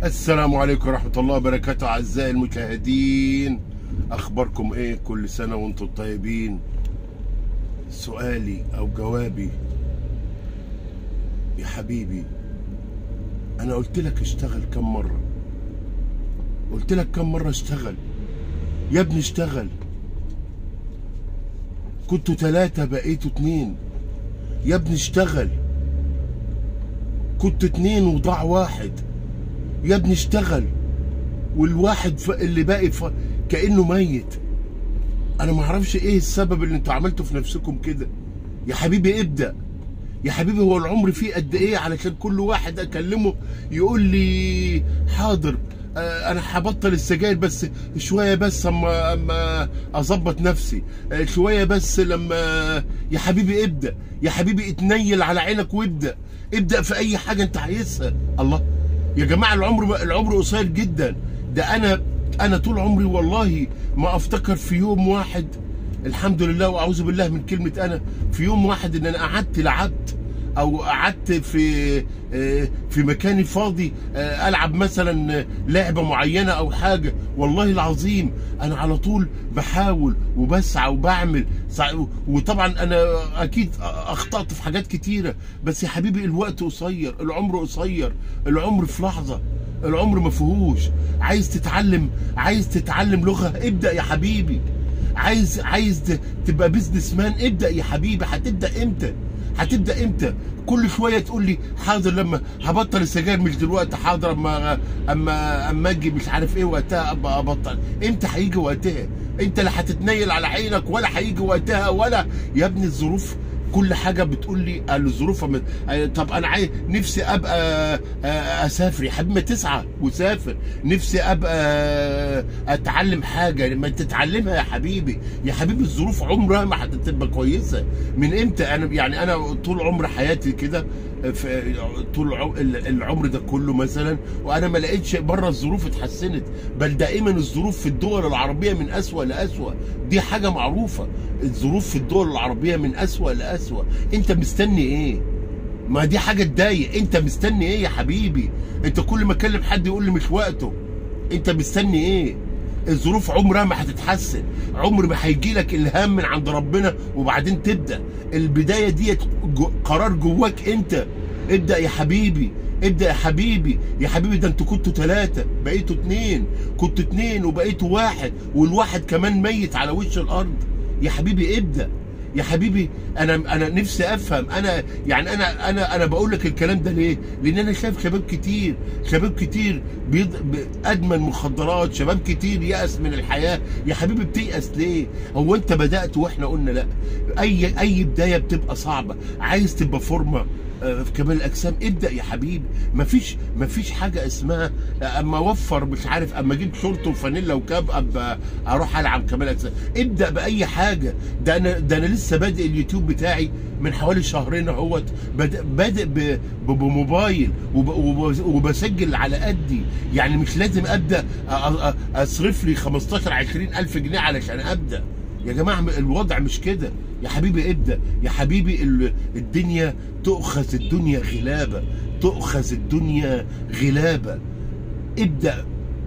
السلام عليكم ورحمة الله وبركاته أعزائي المشاهدين أخباركم إيه كل سنة وأنتم طيبين سؤالي أو جوابي يا حبيبي أنا قلت لك اشتغل كم مرة قلت لك كم مرة اشتغل يا ابني اشتغل كنتوا ثلاثة بقيتوا اتنين يا ابني اشتغل كنت اتنين وضاع واحد يا ابني اشتغل والواحد ف... اللي باقي ف... كانه ميت انا ما اعرفش ايه السبب اللي انتوا عملتوا في نفسكم كده يا حبيبي ابدا يا حبيبي هو العمر فيه قد ايه علشان كل واحد اكلمه يقول لي حاضر آه، انا هبطل السجاير بس شويه بس اما اما اظبط نفسي آه، شويه بس لما يا حبيبي ابدا يا حبيبي اتنيل على عينك وابدا ابدا في اي حاجه انت عايزها الله يا جماعه العمر العمر قصير جدا ده انا انا طول عمري والله ما افتكر في يوم واحد الحمد لله واعوذ بالله من كلمه انا في يوم واحد ان انا قعدت لعبت او قعدت في آه، في مكاني فاضي آه، العب مثلا لعبه معينه او حاجه والله العظيم انا على طول بحاول وبسعى وبعمل سع- وطبعا انا اكيد اخطات في حاجات كتيره بس يا حبيبي الوقت قصير العمر قصير العمر في لحظه العمر ما فيهوش عايز تتعلم عايز تتعلم لغه ابدا يا حبيبي عايز عايز ت- تبقى بيزنس مان ابدا يا حبيبي هتبدا امتى هتبدا امتى كل شويه تقول لي حاضر لما هبطل السجاير مش دلوقتي حاضر اما اما اما اجي مش عارف ايه وقتها ابقى ابطل امتى هيجي وقتها انت لا هتتنيل على عينك ولا هيجي وقتها ولا يا ابني الظروف كل حاجه بتقول لي الظروف أما- آه، طب انا عايز نفسي ابقى آه، اسافر يا حبيبي ما تسعى وسافر نفسي ابقى آه، اتعلم حاجه ما تتعلمها يا حبيبي يا حبيبي الظروف عمرها ما هتبقى كويسه من امتى انا يعني انا طول عمر حياتي كده في طول العم- العمر ده كله مثلا وانا ما لقيتش بره الظروف اتحسنت بل دائما الظروف في الدول العربيه من اسوأ لاسوأ دي حاجه معروفه الظروف في الدول العربيه من اسوأ لاسوأ انت مستني ايه ما دي حاجه تضايق انت مستني ايه يا حبيبي انت كل ما اكلم حد يقول لي مش وقته انت مستني ايه الظروف عمرها ما هتتحسن عمر ما هيجي لك الهام من عند ربنا وبعدين تبدا البدايه ديت جو قرار جواك انت ابدا يا حبيبي ابدا يا حبيبي يا حبيبي ده انتوا كنتوا ثلاثه بقيتوا اتنين كنتوا اتنين وبقيتوا واحد والواحد كمان ميت على وش الارض يا حبيبي ابدا يا حبيبي انا انا نفسي افهم انا يعني انا انا انا بقول لك الكلام ده ليه؟ لان انا شايف شباب كتير شباب كتير بيض... ب- ادمن مخدرات شباب كتير يأس من الحياه يا حبيبي بتيأس ليه؟ هو انت بدأت واحنا قلنا لا اي اي بدايه بتبقى صعبه عايز تبقى فورمه آه، في كمال الاجسام ابدا يا حبيبي مفيش مفيش حاجه اسمها آه، اما اوفر مش عارف اما اجيب شورت وفانيلا وكاب ابقى اروح العب كمال اجسام ابدا باي حاجه ده انا ده انا لسه بادئ اليوتيوب بتاعي من حوالي شهرين اهوت بادئ بادئ ب- ب- بموبايل وب- وب- وبسجل على قدي يعني مش لازم ابدا أ- أ- اصرف لي 15 20 الف جنيه علشان ابدا يا جماعه الوضع مش كده يا حبيبي ابدا يا حبيبي ال- الدنيا تؤخذ الدنيا غلابه تؤخذ الدنيا غلابه ابدا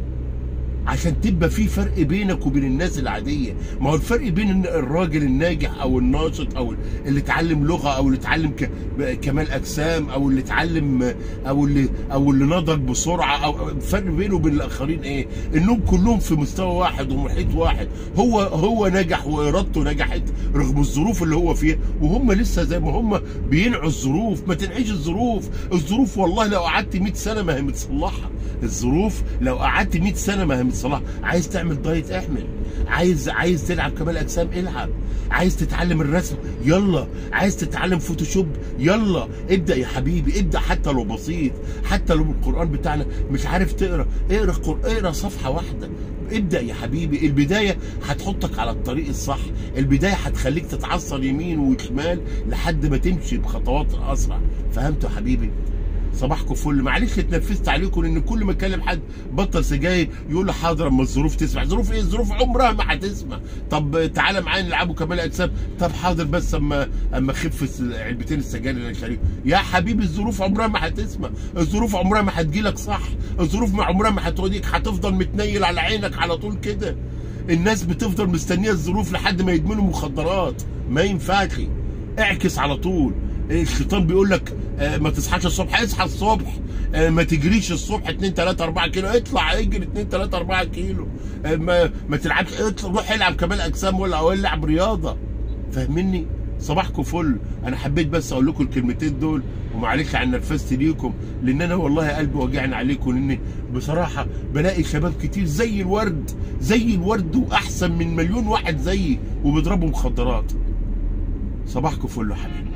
عشان تبقى في فرق بينك وبين الناس العاديه ما هو الفرق بين إن الراجل الناجح او الناشط او اللي اتعلم لغه او اللي اتعلم ك- كمال اجسام او اللي اتعلم او اللي او اللي نضج بسرعه او الفرق بينه وبين الاخرين ايه انهم كلهم في مستوى واحد ومحيط واحد هو هو نجح وارادته نجحت رغم الظروف اللي هو فيها وهم لسه زي ما هم بينعوا الظروف ما تنعيش الظروف الظروف والله لو قعدت 100 سنه ما هي متصلحه الظروف لو قعدت 100 سنه ما هي متصلحه عايز تعمل دايت اعمل عايز عايز تلعب كمال اجسام العب عايز تتعلم الرسم يلا عايز تتعلم فوتوشوب يلا ابدا يا حبيبي ابدا حتى لو بسيط حتى لو القران بتاعنا مش عارف تقرا اقرا قر- اقرا صفحه واحده ابدا يا حبيبي البدايه هتحطك على الطريق الصح البدايه هتخليك تتعصر يمين وشمال لحد ما تمشي بخطوات اسرع فهمت يا حبيبي صباحكم فل معلش اتنفست عليكم لان كل ما اكلم حد بطل سجاير يقول لي حاضر اما الظروف تسمع ظروف ايه الظروف عمرها ما هتسمع طب تعالى معايا نلعبوا كمال اجسام طب حاضر بس اما اما اخف الس- علبتين السجاير اللي انا شاريهم يا حبيبي الظروف عمرها ما هتسمع الظروف عمرها ما هتجيلك صح الظروف ما عمرها ما هتوديك هتفضل متنيل على عينك على طول كده الناس بتفضل مستنيه الظروف لحد ما يدمنوا مخدرات ما ينفعش اعكس على طول الشيطان بيقول لك آه، ما تصحاش الصبح اصحى الصبح آه، ما تجريش الصبح 2 3 4 كيلو اطلع اجري 2 3 4 كيلو آه، ما ما تلعبش اطلع روح العب كمال اجسام ولا او العب رياضه فاهمني صباحكم فل انا حبيت بس اقول لكم الكلمتين دول ومعلش عن نرفزت ليكم لان انا والله قلبي وجعني عليكم لان بصراحه بلاقي شباب كتير زي الورد زي الورد واحسن من مليون واحد زيي وبيضربوا مخدرات صباحكم فل يا حبيبي